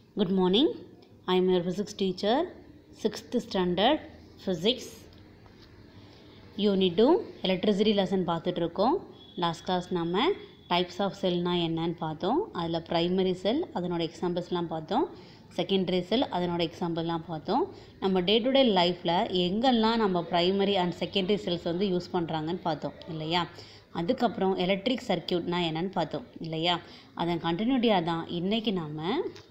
Good morning. I am your physics teacher, 6th standard physics. Unit two electricity lesson பார்த்துட்டு இருக்கோம் last class நம்ம types of செல்னா என்னன்னு பார்த்தோம் அதில் ப்ரைமரி செல் அதனோட எக்ஸாம்பிள்ஸ்லாம் பார்த்தோம் செகண்டரி செல் அதனோட எக்ஸாம்பிள்லாம் பார்த்தோம் நம்ம டே டு டே லைஃப்பில் எங்கெல்லாம் நம்ம ப்ரைமரி அண்ட் செகண்டரி செல்ஸ் வந்து யூஸ் பண்ணுறாங்கன்னு பார்த்தோம் இல்லையா அதுக்கப்புறம் எலக்ட்ரிக் சர்க்கியூட்னா என்னன்னு பார்த்தோம் இல்லையா அதன் கண்டினியூட்டியாக தான் இன்றைக்கி நாம்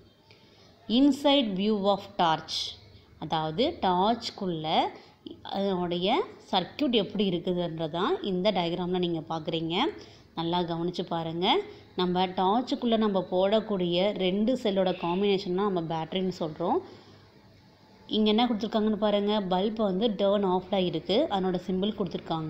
இன்சைட் வியூ ஆஃப் டார்ச் அதாவது டார்ச்குள்ளே அதனுடைய சர்க்கியூட் எப்படி இருக்குதுன்றதான் இந்த டயக்ராமில் நீங்கள் பார்க்குறீங்க நல்லா கவனித்து பாருங்கள் நம்ம டார்ச்சுக்குள்ளே நம்ம போடக்கூடிய ரெண்டு செல்லோட காம்பினேஷன் தான் நம்ம பேட்டரின்னு சொல்கிறோம் இங்கே என்ன கொடுத்துருக்காங்கன்னு பாருங்கள் பல்ப் வந்து டேர்ன் ஆஃப்டாக இருக்குது அதனோட சிம்பிள் கொடுத்துருக்காங்க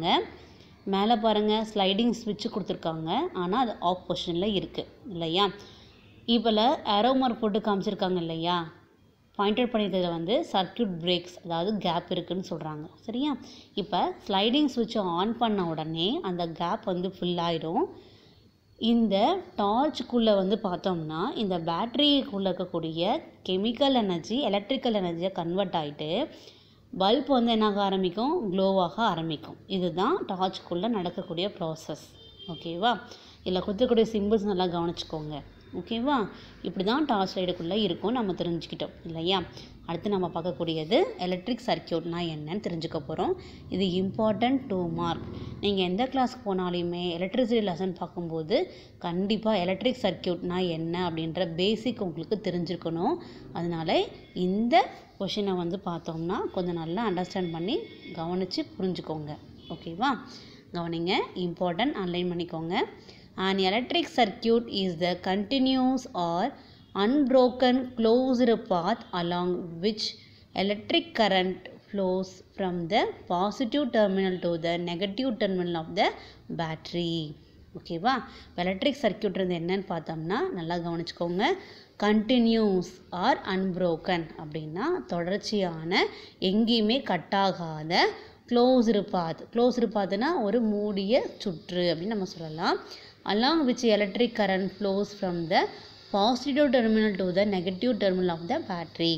மேலே பாருங்கள் ஸ்லைடிங் ஸ்விட்ச் கொடுத்துருக்காங்க ஆனால் அது ஆஃப் பொசிஷனில் இருக்குது இல்லையா இதில் ஏரோ மார்க் போட்டு காமிச்சிருக்காங்க இல்லையா பாயிண்டட் பண்ணியிருக்கிறதுல வந்து சர்க்கியூட் பிரேக்ஸ் அதாவது கேப் இருக்குதுன்னு சொல்கிறாங்க சரியா இப்போ ஸ்லைடிங் சுவிட்சை ஆன் பண்ண உடனே அந்த கேப் வந்து ஃபில் ஆகிடும் இந்த டார்ச்சுக்குள்ளே வந்து பார்த்தோம்னா இந்த பேட்டரிக்குள்ளே இருக்கக்கூடிய கெமிக்கல் எனர்ஜி எலக்ட்ரிக்கல் எனர்ஜியாக கன்வெர்ட் ஆகிட்டு பல்ப் வந்து என்னாக ஆரம்பிக்கும் க்ளோவாக ஆரம்பிக்கும் இதுதான் டார்ச்சுக்குள்ளே நடக்கக்கூடிய ப்ராசஸ் ஓகேவா இதில் கொடுத்துக்கூடிய சிம்பிள்ஸ் நல்லா கவனிச்சுக்கோங்க ஓகேவா இப்படி தான் டார்ச் லைட்டுக்குள்ளே இருக்கும் நம்ம தெரிஞ்சுக்கிட்டோம் இல்லையா அடுத்து நம்ம பார்க்கக்கூடியது எலக்ட்ரிக் சர்க்கியூட்னா என்னன்னு தெரிஞ்சுக்க போகிறோம் இது இம்பார்ட்டண்ட் டூ மார்க் நீங்கள் எந்த கிளாஸ்க்கு போனாலுமே எலக்ட்ரிசிட்டி லெசன் பார்க்கும்போது கண்டிப்பாக எலக்ட்ரிக் சர்க்கியூட்னா என்ன அப்படின்ற பேசிக் உங்களுக்கு தெரிஞ்சிருக்கணும் அதனால் இந்த கொஷினை வந்து பார்த்தோம்னா கொஞ்சம் நல்லா அண்டர்ஸ்டாண்ட் பண்ணி கவனித்து புரிஞ்சுக்கோங்க ஓகேவா கவனிங்க இம்பார்ட்டன்ட் அன்லைன் பண்ணிக்கோங்க An electric circuit is the continuous or unbroken closed path along which electric current flows from the positive terminal to the negative terminal of the battery. ஓகேவா எலக்ட்ரிக் சர்க்கியூட் இருந்து என்னன்னு பார்த்தோம்னா நல்லா கவனிச்சுக்கோங்க கண்டினியூஸ் ஆர் அன்புரோக்கன் அப்படின்னா தொடர்ச்சியான எங்கேயுமே கட்டாகாத closed path closed பாத்துனா ஒரு மூடிய சுற்று அப்படின்னு நம்ம சொல்லலாம் along which electric current flows from the positive terminal to the negative terminal of the battery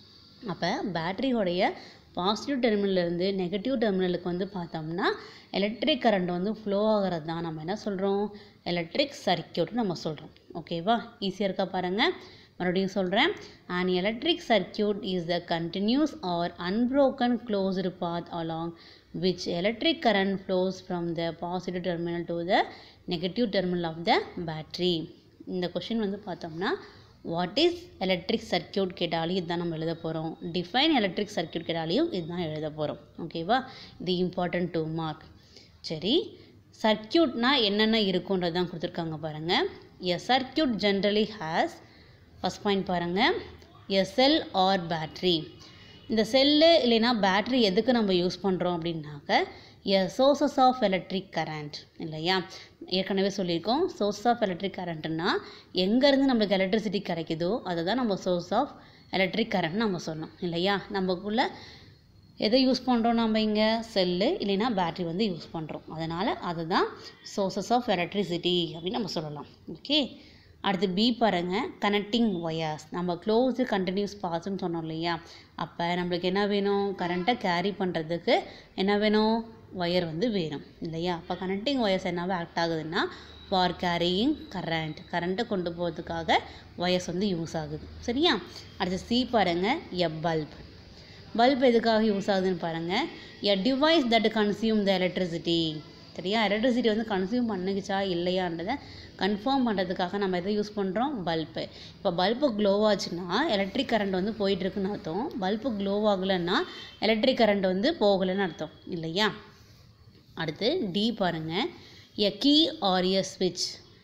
அப்போ பேட்டரியோடைய பாசிட்டிவ் டெர்மினல்லேருந்து நெகட்டிவ் டெர்மினலுக்கு வந்து பார்த்தோம்னா எலக்ட்ரிக் கரண்ட் வந்து ஃப்ளோ ஆகிறது தான் நம்ம என்ன சொல்கிறோம் எலக்ட்ரிக் சர்க்கியூட்னு நம்ம சொல்கிறோம் ஓகேவா ஈஸியாக இருக்கா பாருங்கள் மறுபடியும் சொல்கிறேன் and electric circuit is the continuous or unbroken closed path along which electric current flows from the positive terminal to the negative terminal of the battery இந்த கொஷின் வந்து பார்த்தோம்னா வாட் இஸ் எலக்ட்ரிக் சர்க்கியூட் கேட்டாலும் இதுதான் நம்ம எழுத போகிறோம் define electric circuit கேட்டாலையும் இதுதான் எழுத போகிறோம் ஓகேவா இது இம்பார்ட்டன்ட் டூ மார்க் சரி சர்க்கியூட்னா என்னென்ன இருக்குன்றது தான் கொடுத்துருக்காங்க பாருங்கள் a circuit generally has first point பாருங்கள் எ செல் ஆர் பேட்ரி இந்த செல்லு இல்லைன்னா பேட்ரி எதுக்கு நம்ம யூஸ் பண்ணுறோம் அப்படின்னாக்க a sources of electric current இல்லையா ஏற்கனவே சொல்லியிருக்கோம் சோர்ஸ் ஆஃப் எலக்ட்ரிக் கரண்ட்னா எங்கேருந்து நம்மளுக்கு எலக்ட்ரிசிட்டி கிடைக்குதோ அதை தான் நம்ம சோர்ஸ் ஆஃப் எலக்ட்ரிக் கரண்ட் நம்ம சொன்னோம் இல்லையா நமக்குள்ளே எதை யூஸ் பண்ணுறோம் நம்ம இங்கே செல்லு இல்லைன்னா பேட்ரி வந்து யூஸ் பண்ணுறோம் அதனால் அதுதான் சோர்சஸ் ஆஃப் எலக்ட்ரிசிட்டி அப்படின்னு நம்ம சொல்லலாம் ஓகே அடுத்து பி பாருங்கள் கனெக்டிங் ஒயர்ஸ் நம்ம க்ளோஸு கண்டினியூஸ் பாஸ்ன்னு சொன்னோம் இல்லையா அப்போ நம்மளுக்கு என்ன வேணும் கரண்ட்டை கேரி பண்ணுறதுக்கு என்ன வேணும் ஒயர் வந்து வேணும் இல்லையா அப்போ கனெக்டிங் ஒயர்ஸ் என்னவா ஆக்ட் ஆகுதுன்னா ஃபார் கேரியிங் கரண்ட் கரண்ட்டை கொண்டு போகிறதுக்காக ஒயர்ஸ் வந்து யூஸ் ஆகுது சரியா அடுத்து சி பாருங்கள் எ பல்ப் பல்ப் எதுக்காக யூஸ் ஆகுதுன்னு பாருங்கள் a device that consume the electricity சரியா எலக்ட்ரிசிட்டி வந்து கன்சியூம் பண்ணுச்சா இல்லையான்றதை கன்ஃபார்ம் பண்ணுறதுக்காக நம்ம எதை யூஸ் பண்ணுறோம் பல்பு இப்போ பல்பு க்ளோ ஆச்சுன்னா எலக்ட்ரிக் கரண்ட் வந்து போயிட்டுருக்குன்னு அர்த்தம் பல்பு க்ளோ ஆகலைன்னா எலக்ட்ரிக் கரண்ட் வந்து போகலைன்னு அர்த்தம் இல்லையா அடுத்து டி பாருங்கள் எ கீ ஆர் எ ஸ்விட்ச்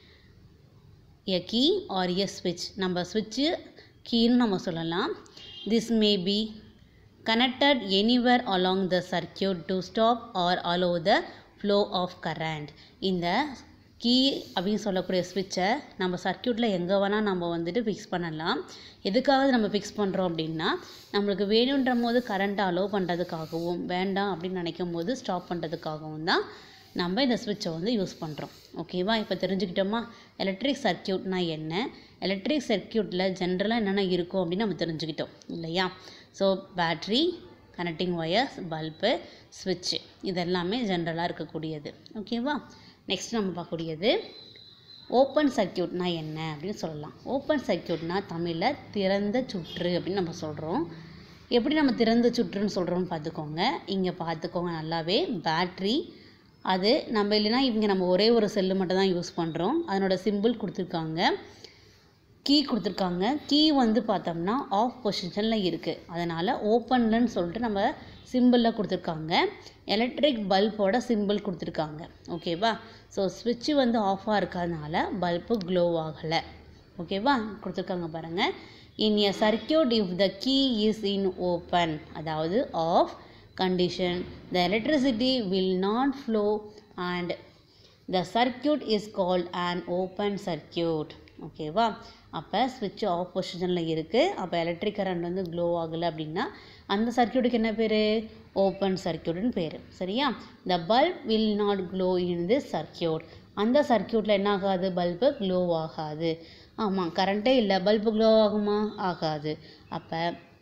எ கீ ஆர் எ ஸ்விட்ச் நம்ம ஸ்விட்சு கீன்னு நம்ம சொல்லலாம் this may be connected anywhere along the circuit to stop or allow the flow of current இந்த கீ அப்படின்னு சொல்லக்கூடிய ஸ்விட்சை நம்ம சர்க்கியூட்டில் எங்கே வேணால் நம்ம வந்துட்டு ஃபிக்ஸ் பண்ணலாம் எதுக்காக நம்ம ஃபிக்ஸ் பண்ணுறோம் அப்படின்னா நம்மளுக்கு வேணுன்ற போது கரண்ட்டை அலோவ் பண்ணுறதுக்காகவும் வேண்டாம் அப்படின்னு நினைக்கும் போது ஸ்டாப் பண்ணுறதுக்காகவும் தான் நம்ம இந்த ஸ்விட்சை வந்து யூஸ் பண்ணுறோம் ஓகேவா இப்போ தெரிஞ்சுக்கிட்டோமா எலக்ட்ரிக் சர்க்கியூட்னா என்ன எலக்ட்ரிக் சர்க்கியூட்டில் ஜென்ரலாக என்னென்ன இருக்கும் அப்படின்னு நம்ம தெரிஞ்சுக்கிட்டோம் இல்லையா so battery connecting wires bulb ஸ்விட்சு இதெல்லாமே ஜென்ரலாக இருக்கக்கூடியது ஓகேவா நெக்ஸ்ட் நம்ம பார்க்கக்கூடியது ஓப்பன் சர்க்கியூட்னா என்ன அப்படின்னு சொல்லலாம் ஓப்பன் சர்க்கியூட்னா தமிழில் திறந்த சுற்று அப்படின்னு நம்ம சொல்கிறோம் எப்படி நம்ம திறந்த சுற்றுன்னு சொல்கிறோம்னு பார்த்துக்கோங்க இங்கே பார்த்துக்கோங்க நல்லாவே பேட்ரி அது நம்ம இல்லைன்னா இங்கே நம்ம ஒரே ஒரு செல்லு மட்டும் தான் யூஸ் பண்ணுறோம் அதனோட சிம்பிள் கொடுத்துருக்காங்க கீ கொடுத்துருக்காங்க கீ வந்து பார்த்தோம்னா ஆஃப் பொசிஷனில் இருக்குது அதனால் ஓப்பன்லன்னு சொல்லிட்டு நம்ம சிம்பிளில் கொடுத்துருக்காங்க எலக்ட்ரிக் பல்போட சிம்பிள் கொடுத்துருக்காங்க ஓகேவா ஸோ ஸ்விட்சு வந்து ஆஃபாக இருக்கிறதுனால பல்பு க்ளோ ஆகலை ஓகேவா கொடுத்துருக்காங்க பாருங்கள் in a circuit if the key is in open அதாவது off condition the electricity will not flow and the circuit is called an open circuit ஓகேவா அப்போ ஸ்விட்ச் ஆஃப் பொசிஷனில் இருக்குது அப்போ எலக்ட்ரிக் கரண்ட் வந்து க்ளோ ஆகலை அப்படின்னா அந்த சர்க்கியூட்டுக்கு என்ன பேர் ஓப்பன் சர்க்கியூட்னு பேர் சரியா the bulb will not glow in this circuit அந்த சர்க்கியூட்டில் என்ன ஆகாது பல்பு க்ளோ ஆகாது ஆமாம் கரண்ட்டே இல்லை பல்பு க்ளோ ஆகுமா ஆகாது அப்போ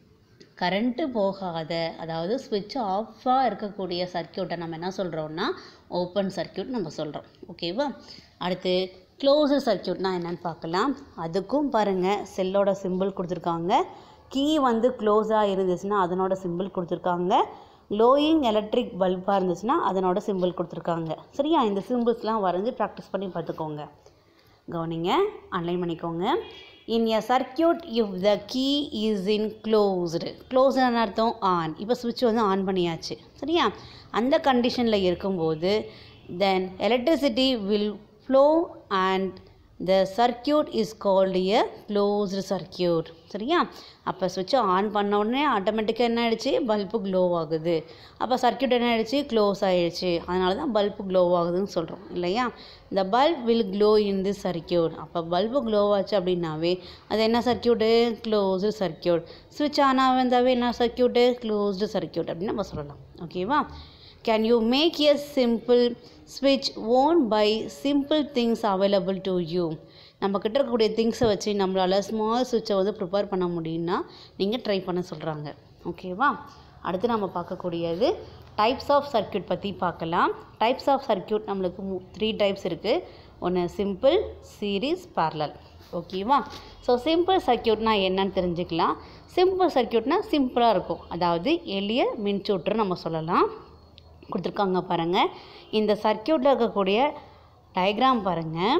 கரண்ட்டு போகாத அதாவது ஸ்விட்ச் ஆஃபாக இருக்கக்கூடிய சர்க்கியூட்டை நம்ம என்ன சொல்கிறோம்னா ஓப்பன் சர்க்கியூட் நம்ம சொல்கிறோம் ஓகேவா அடுத்து க்ளோஸர் சர்க்கியூட்னா என்னன்னு பார்க்கலாம் அதுக்கும் பாருங்கள் செல்லோட சிம்பிள் கொடுத்துருக்காங்க கீ வந்து க்ளோஸாக இருந்துச்சுன்னா அதனோட சிம்பிள் கொடுத்துருக்காங்க க்ளோயிங் எலக்ட்ரிக் பல்பாக இருந்துச்சுன்னா அதனோட சிம்பிள் கொடுத்துருக்காங்க சரியா இந்த சிம்பிள்ஸ்லாம் வரைஞ்சி ப்ராக்டிஸ் பண்ணி பார்த்துக்கோங்க கவனிங்க அன்லைன் பண்ணிக்கோங்க in a circuit if the key is in closed க்ளோஸ்னு அர்த்தம் ஆன் இப்போ சுவிட்ச் வந்து ஆன் பண்ணியாச்சு சரியா அந்த கண்டிஷனில் இருக்கும்போது then electricity will flow and the circuit is called a closed circuit சரியா அப்போ சுவிட்சை ஆன் பண்ண உடனே ஆட்டோமேட்டிக்காக என்ன ஆயிடுச்சு பல்பு க்ளோ ஆகுது அப்போ சர்க்கியூட் என்ன ஆயிடுச்சு க்ளோஸ் ஆயிடுச்சு அதனால தான் பல்பு க்ளோ ஆகுதுன்னு சொல்கிறோம் இல்லையா இந்த bulb will glow in the circuit அப்போ பல்பு க்ளோ ஆச்சு அப்படின்னாவே அது என்ன சர்க்கியூட்டு க்ளோஸ்டு சர்க்கியூட் ஸ்விட்ச் ஆன் ஆகுந்தாவே என்ன சர்க்கியூட்டு க்ளோஸ்டு சர்க்கியூட் அப்படின்னு நம்ம சொல்லலாம் ஓகேவா can you make a simple ஸ்விட்ச் own by simple things available to you நம்மக்கிட்ட இருக்கக்கூடிய திங்ஸை வச்சு நம்மளால் ஸ்மால் சுவிட்சை வந்து ப்ரிப்பேர் பண்ண முடியும்னா நீங்கள் ட்ரை பண்ண சொல்கிறாங்க ஓகேவா அடுத்து நம்ம பார்க்கக்கூடியது டைப்ஸ் ஆஃப் சர்க்கியூட் பற்றி பார்க்கலாம் டைப்ஸ் ஆஃப் சர்க்கியூட் நம்மளுக்கு த்ரீ டைப்ஸ் இருக்குது ஒன்று சிம்பிள் சீரீஸ் parallel ஓகேவா ஸோ சிம்பிள் சர்க்கியூட்னா என்னன்னு தெரிஞ்சுக்கலாம் சிம்பிள் சர்க்கியூட்னா சிம்பிளாக இருக்கும் அதாவது எளிய மின்சுற்று நம்ம சொல்லலாம் கொடுத்துருக்காங்க பாருங்கள் இந்த சர்க்கியூட்டில் இருக்கக்கூடிய டயக்ராம் பாருங்கள்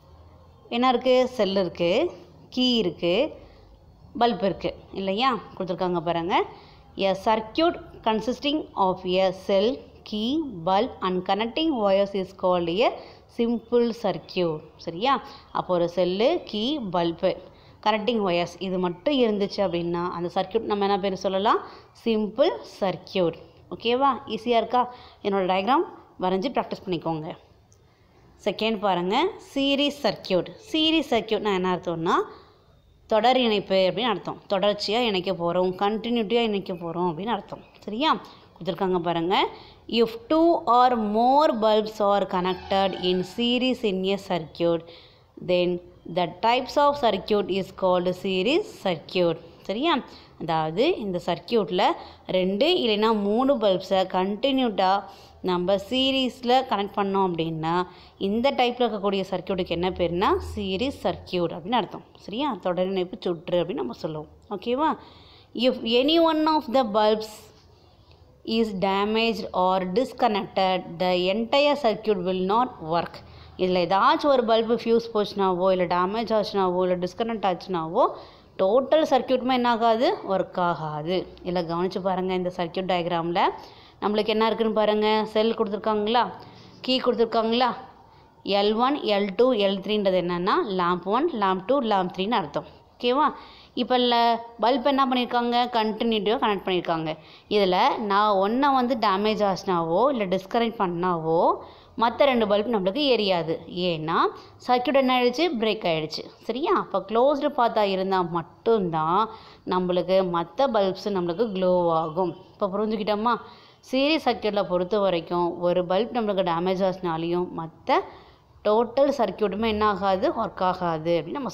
என்ன இருக்குது செல் இருக்குது கீ இருக்குது பல்ப் இருக்குது இல்லையா கொடுத்துருக்காங்க பாருங்கள் a circuit consisting of a cell key bulb and connecting wires is called a simple circuit சரியா அப்போ ஒரு cell key bulb connecting wires இது மட்டும் இருந்துச்சு அப்படின்னா அந்த சர்க்கியூட் நம்ம என்ன பேர் சொல்லலாம் சிம்பிள் சர்க்கியூட் ஓகேவா ஈஸியாக இருக்கா என்னோடய டயக்ராம் வரைஞ்சி ப்ராக்டிஸ் பண்ணிக்கோங்க செகண்ட் பாருங்கள் சீரீஸ் சர்க்கியூட் சீரீஸ் சர்க்கியூட்னா என்ன அர்த்தம்னா தொடர் இணைப்பு அப்படின்னு அர்த்தம் தொடர்ச்சியாக இணைக்க போகிறோம் கண்டினியூட்டியாக இணைக்க போகிறோம் அப்படின்னு அர்த்தம் சரியா கொடுத்துருக்காங்க பாருங்கள் if two or more bulbs are connected in series in a circuit then the types of circuit is called series circuit சரியா அதாவது இந்த சர்க்கியூட்டில் ரெண்டு இல்லைன்னா மூணு பல்ப்ஸை கண்டினியூட்டாக நம்ம சீரீஸில் கனெக்ட் பண்ணோம் அப்படின்னா இந்த டைப்பில் இருக்கக்கூடிய சர்க்கியூட்டுக்கு என்ன பேர்னா சீரீஸ் சர்க்கியூட் அப்படின்னு அர்த்தம் சரியா தொடர் இணைப்பு சுற்று அப்படின்னு நம்ம சொல்லுவோம் ஓகேவா if any one of the bulbs is damage or disconnected the entire circuit will not work இதில் ஏதாச்சும் ஒரு பல்பு ஃபியூஸ் போச்சுனாவோ இல்லை டேமேஜ் ஆச்சுனாவோ இல்லை டிஸ்கனெக்ட் ஆச்சுனாவோ டோட்டல் சர்க்கியூட்டுமே என்ன ஆகாது ஒர்க் ஆகாது இல்லை கவனித்து பாருங்கள் இந்த சர்க்கியூட் டயக்ராமில் நம்மளுக்கு என்ன இருக்குன்னு பாருங்கள் செல் கொடுத்துருக்காங்களா கீ கொடுத்துருக்காங்களா L one L two L த்ரீன்றது என்னென்னா lamp one lamp two lamp த்ரீன்னு அர்த்தம் ஓகேவா இப்போ இல்லை பல்ப் என்ன பண்ணியிருக்காங்க கண்டினியூட்டிவாக கனெக்ட் பண்ணியிருக்காங்க இதில் நான் ஒன்றை வந்து டேமேஜ் ஆச்சுனாவோ இல்லை டிஸ்கனெக்ட் பண்ணாவோ மற்ற ரெண்டு பல்ப் நம்மளுக்கு எரியாது ஏன்னா சர்க்கியூட் என்ன ஆயிடுச்சு பிரேக் ஆகிடுச்சு சரியா அப்போ க்ளோஸ்டு பார்த்தா இருந்தால் மட்டும்தான் நம்மளுக்கு மற்ற பல்ப்ஸ் நம்மளுக்கு க்ளோ ஆகும் இப்போ புரிஞ்சுக்கிட்டோமா சீரியஸ் சர்க்கியூட்டில் பொறுத்த வரைக்கும் ஒரு பல்ப் நம்மளுக்கு டேமேஜ் ஆச்சுனாலையும் மற்ற டோட்டல் சர்க்கியூட்டுமே என்ன ஆகாது ஒர்க் ஆகாது அப்படின்னு நம்ம சொல்கிறோம்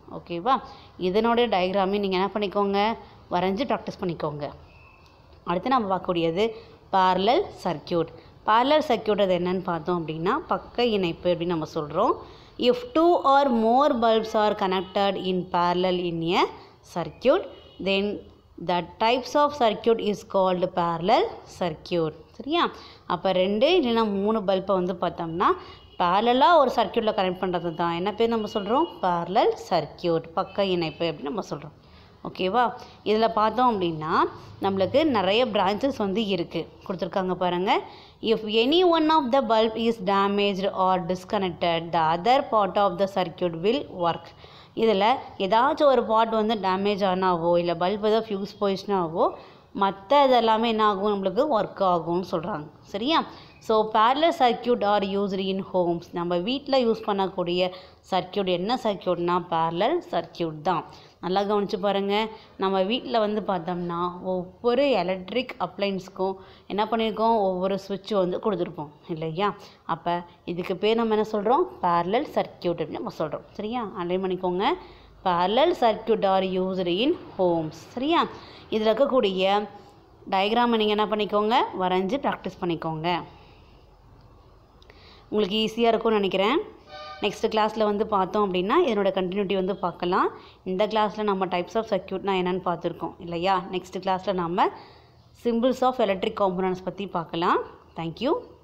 ஓகேவா இதனோட டயக்ராமே நீங்கள் என்ன பண்ணிக்கோங்க வரைஞ்சி ப்ராக்டிஸ் பண்ணிக்கோங்க அடுத்து நம்ம பார்க்கக்கூடியது parallel சர்க்கியூட் parallel சர்க்கியூட் அது என்னன்னு பார்த்தோம் அப்படின்னா பக்க இணைப்பு அப்படின்னு நம்ம சொல்கிறோம் if two or more bulbs are connected in parallel in a circuit then the types of circuit is called parallel circuit சரியா அப்போ ரெண்டு இல்லைன்னா மூணு பல்பை வந்து பார்த்தோம்னா பேரலாக ஒரு சர்க்கியூட்டில் கனெக்ட் பண்ணுறது தான் என்ன பேர் நம்ம சொல்கிறோம் parallel சர்க்கியூட் பக்க இணைப்பு அப்படின்னு நம்ம சொல்கிறோம் ஓகேவா இதில் பார்த்தோம் அப்படின்னா நம்மளுக்கு நிறைய பிரான்ச்சஸ் வந்து இருக்குது கொடுத்துருக்காங்க பாருங்கள் if any one of the bulb is damaged or disconnected the other part of the circuit will work இதில் ஏதாச்சும் ஒரு பார்ட் வந்து டேமேஜ் ஆனாவோ இல்லை பல்ப் ஏதோ ஃபியூஸ் போயிடுச்சுனாவோ மற்ற இதெல்லாமே என்ன ஆகும் நம்மளுக்கு ஒர்க் ஆகும்னு சொல்கிறாங்க சரியா so parallel circuit are used in homes நம்ம வீட்டில் யூஸ் பண்ணக்கூடிய சர்க்கியூட் என்ன சர்க்கியூட்னா parallel சர்க்கியூட் தான் நல்லா கவனிச்சு பாருங்கள் நம்ம வீட்டில் வந்து பார்த்தோம்னா ஒவ்வொரு எலக்ட்ரிக் அப்ளைன்ஸ்க்கும் என்ன பண்ணியிருக்கோம் ஒவ்வொரு சுவிட்ச் வந்து கொடுத்துருப்போம் இல்லையா அப்போ இதுக்கு பேர் நம்ம என்ன சொல்கிறோம் parallel சர்க்கியூட் அப்படின்னு நம்ம சொல்கிறோம் சரியா அண்டை பண்ணிக்கோங்க parallel circuit are used in homes சரியா இதில் இருக்கக்கூடிய டயக்ராமை நீங்கள் என்ன பண்ணிக்கோங்க வரைஞ்சி ப்ராக்டிஸ் பண்ணிக்கோங்க உங்களுக்கு ஈஸியாக இருக்கும்னு நினைக்கிறேன் நெக்ஸ்ட் கிளாஸில் வந்து பார்த்தோம் அப்படின்னா இதனோட கண்டினியூட்டி வந்து பார்க்கலாம் இந்த கிளாஸில் நம்ம டைப்ஸ் ஆஃப் சர்க்கியூட்னா என்னென்னு பார்த்துருக்கோம் இல்லையா நெக்ஸ்ட் கிளாஸில் நம்ம சிம்பிள்ஸ் ஆஃப் எலக்ட்ரிக் காம்பனன்ட்ஸ் பற்றி பார்க்கலாம் தேங்க்யூ